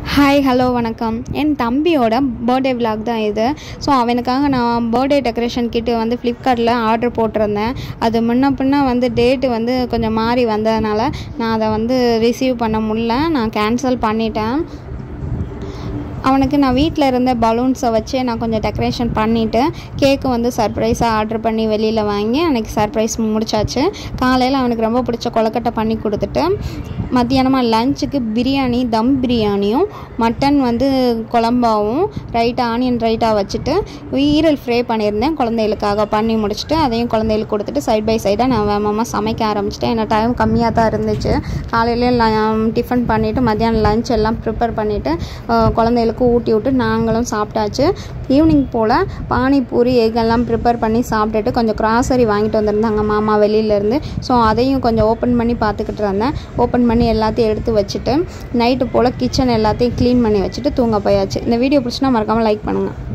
hi hello வணக்கம் என் தம்பியோட birthday vlog தான் இது ஸோ அவனுக்காக நான் பர்த்டே டெக்கரேஷன் கிட்டு வந்து ஃப்ளிப்கார்ட்டில் ஆர்டர் போட்டிருந்தேன் அது முன்ன பின்ன வந்து டேட்டு வந்து கொஞ்சம் மாறி வந்ததுனால நான் அதை வந்து ரிசீவ் பண்ண முடியல நான் கேன்சல் பண்ணிட்டேன் அவனுக்கு நான் வீட்டில் இருந்த பலூன்ஸை வச்சு நான் கொஞ்சம் டெக்கரேஷன் பண்ணிவிட்டு கேக்கு வந்து சர்ப்ரைஸாக ஆர்டர் பண்ணி வெளியில் வாங்கி அன்றைக்கி சர்ப்ரைஸ் முடிச்சாச்சு காலையில் அவனுக்கு ரொம்ப பிடிச்ச கொலக்கட்டை பண்ணி கொடுத்துட்டு மத்தியானமாக லஞ்சுக்கு பிரியாணி தம் பிரியாணியும் மட்டன் வந்து குழம்பாவும் ரைட்டாக ஆனியன் ரைட்டாக வச்சுட்டு ஈரல் ஃப்ரை பண்ணியிருந்தேன் குழந்தைகளுக்காக பண்ணி முடிச்சுட்டு அதையும் குழந்தைகளுக்கு கொடுத்துட்டு சைட் பை சைடாக நான் வேகமாக சமைக்க ஆரம்பிச்சிட்டேன் ஏன்னா டைம் கம்மியாக தான் இருந்துச்சு காலையில் டிஃபன் பண்ணிவிட்டு மத்தியானம் லஞ்ச் எல்லாம் ப்ரிப்பேர் பண்ணிவிட்டு குழந்தைகளுக்கு ஊட்டி விட்டு நாங்களும் சாப்பிட்டாச்சு ஈவினிங் போல் பானிபூரி எக்கெல்லாம் ப்ரிப்பேர் பண்ணி சாப்பிட்டுட்டு கொஞ்சம் கிராசரி வாங்கிட்டு வந்திருந்தாங்க மாமா வெளியிலேருந்து ஸோ அதையும் கொஞ்சம் ஓப்பன் பண்ணி பார்த்துக்கிட்டு இருந்தேன் ஓப்பன் பண்ணி எல்லாத்தையும் எடுத்து வச்சுட்டு நைட்டு போல் கிச்சன் எல்லாத்தையும் க்ளீன் பண்ணி வச்சுட்டு தூங்க போயாச்சு இந்த வீடியோ பிடிச்சினா மறக்காமல் லைக் பண்ணுங்கள்